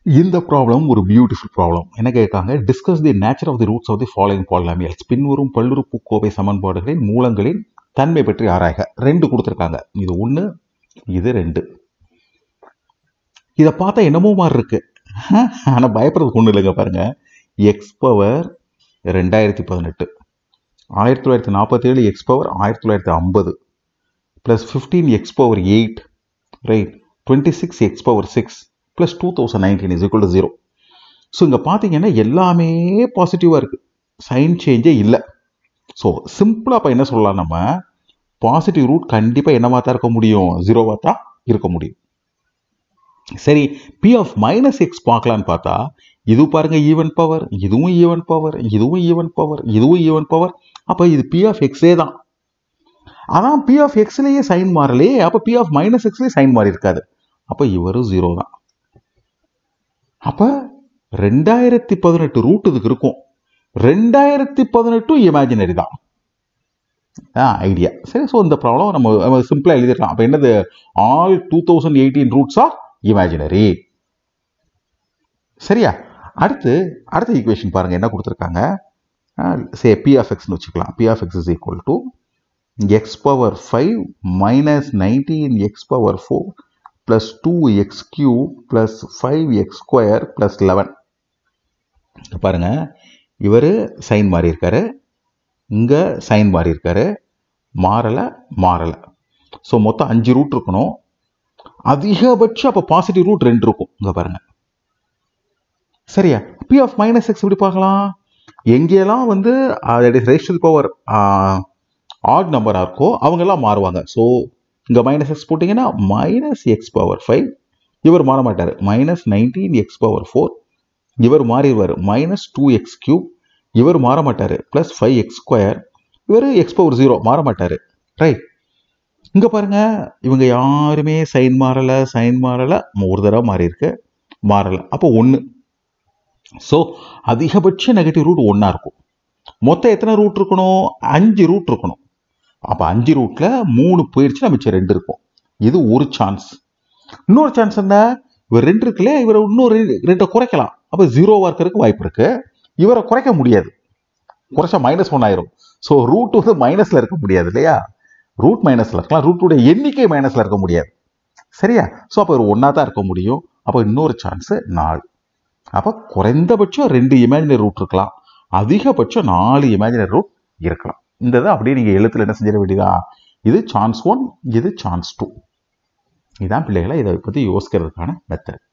இந்த ப்ராப்ளம் ஒரு beautiful problem என்ன கேட்காங்க discuss the nature of the roots of the following polynomials பின்வரும் பல்லுறுப்புக்கோவை சமன்பாடுகளின் மூலங்களின் தன்மை பற்றி ஆராய்க ரெண்டு கொடுத்துருக்காங்க இது ஒன்று இது ரெண்டு இதை பார்த்தா என்னமோ மாதிரி இருக்கு ஆனால் பயப்படுறதுக்கு ஒன்றும் இல்லைங்க பாருங்க எக்ஸ் பவர் ரெண்டாயிரத்தி பதினெட்டு ஆயிரத்தி தொள்ளாயிரத்தி நாற்பத்தேழு எக்ஸ் பவர் ஆயிரத்தி தொள்ளாயிரத்தி ஐம்பது plus fifteen x power eight right twenty six x power six plus two thousand nineteen is equal to zero so இங்கே பார்த்தீங்கன்னா எல்லாமே பாசிட்டிவாக இருக்குது சைன் சேஞ்சே இல்லை ஸோ சிம்பிளாக அப்போ என்ன சொல்லலாம் நம்ம பாசிட்டிவ் ரூட் கண்டிப்பாக என்னவா தான் இருக்க முடியும் ஜீரோவாக தான் இருக்க முடியும் சரி பி ஆஃப் மைனஸ் எக்ஸ் பார்க்கலான்னு பார்த்தா இது பாருங்க ஈவன் பவர் இதுவும் ஈவன் பவர் இதுவும் ஈவன் பவர் இதுவும் ஈவன் பவர் அப்போ இது பி ஆஃப் எக்ஸே தான் அதான் பி ஆஃப் எக்ஸ்லேயே சைன் மாறலையே அப்போ பி ஆஃப் மைனஸ் எக்ஸ்லேயே சைன் மாறி இருக்காது அப்போ இவரும் ஜீரோ தான் அப்போ ரெண்டாயிரத்தி பதினெட்டு ரூட் இதுக்கு இருக்கும் ரெண்டாயிரத்தி பதினெட்டும் இமேஜினரி தான் ஐடியா சரி ஸோ இந்த ப்ராப்ளம் நம்ம சிம்பிளாக எழுதிடலாம் அப்போ என்னது all two thousand eighteen roots are imaginary சரியா அடுத்து அடுத்த ஈக்குவேஷன் பாருங்க என்ன கொடுத்துருக்காங்க சே பி ஆஃப் எக்ஸ்னு வச்சுக்கலாம் P of x is equal to x power five minus nineteen x power four plus two x cube plus five x square plus eleven பாருங்க இவர் சைன் மாறி இருக்காரு இங்கே சைன் மாறி இருக்காரு மாறலை மாறலை ஸோ மொத்தம் அஞ்சு ரூட் இருக்கணும் அதிகபட்சம் அப்போ பாசிட்டிவ் ரூட் ரெண்டு இருக்கும் இங்கே பாருங்க சரியா பி ஆஃப் மைனஸ் எக்ஸ் எப்படி பார்க்கலாம் எங்கெல்லாம் வந்து ரேஷியல் பவர் ஆட் நம்பராக இருக்கோ அவங்கெல்லாம் மாறுவாங்க ஸோ இங்கே மைனஸ் எக்ஸ் போட்டிங்கன்னா மைனஸ் எக்ஸ் பவர் ஃபைவ் இவர் மாற மாட்டார் minus nineteen x power four இவர் மாறிடுவார் மைனஸ் டூ எக்ஸ் கியூப் இவர் மாற மாட்டார் ப்ளஸ் ஃபைவ் எக்ஸ் ஸ்கொயர் இவர் எக்ஸ் பவர் ஜீரோ மாற மாட்டார் ரைட் இங்கே பாருங்க இவங்க யாருமே சைன் மாறலை சைன் மாறலை ஒரு தடவை மாறி இருக்கு மாறலை அப்போ ஒன்று ஸோ அதிகபட்ச நெகட்டிவ் ரூட் ஒன்றா இருக்கும் மொத்தம் எத்தனை ரூட் இருக்கணும் அஞ்சு ரூட் இருக்கணும் அப்போ அஞ்சு ரூட்டில் மூணு போயிடுச்சுன்னா மிச்சம் ரெண்டு இருக்கும் இது ஒரு சான்ஸ் இன்னொரு சான்ஸ் என்ன இவர் ரெண்டு இருக்குல்ல இவரை இன்னொரு ரெண்டை குறைக்கலாம் அப்போ ஜீரோவாக இருக்கிறதுக்கு வாய்ப்பு இருக்கு இவரை குறைக்க முடியாது குறைச்சா மைனஸ் ஒன் ஆயிரும் ஸோ ரூட் வந்து மைனஸில் இருக்க முடியாது இல்லையா ரூட் மைனஸில் இருக்கலாம் ரூட்டுடைய எண்ணிக்கை மைனஸில் இருக்க முடியாது சரியா ஸோ அப்போ ஒரு ஒன்றா தான் இருக்க முடியும் அப்போ இன்னொரு சான்ஸு நாலு அப்போ குறைந்தபட்சம் ரெண்டு இமேஜினரி ரூட் இருக்கலாம் அதிகபட்சம் நாலு இமேஜினரி ரூட் இருக்கலாம் இந்த இதை அப்படியே நீங்கள் எழுத்துல என்ன செஞ்சிட வேண்டியதா இது சான்ஸ் ஒன் இது சான்ஸ் டூ இதான் பிள்ளைகளை இதை பற்றி யோசிக்கிறதுக்கான மெத்தட்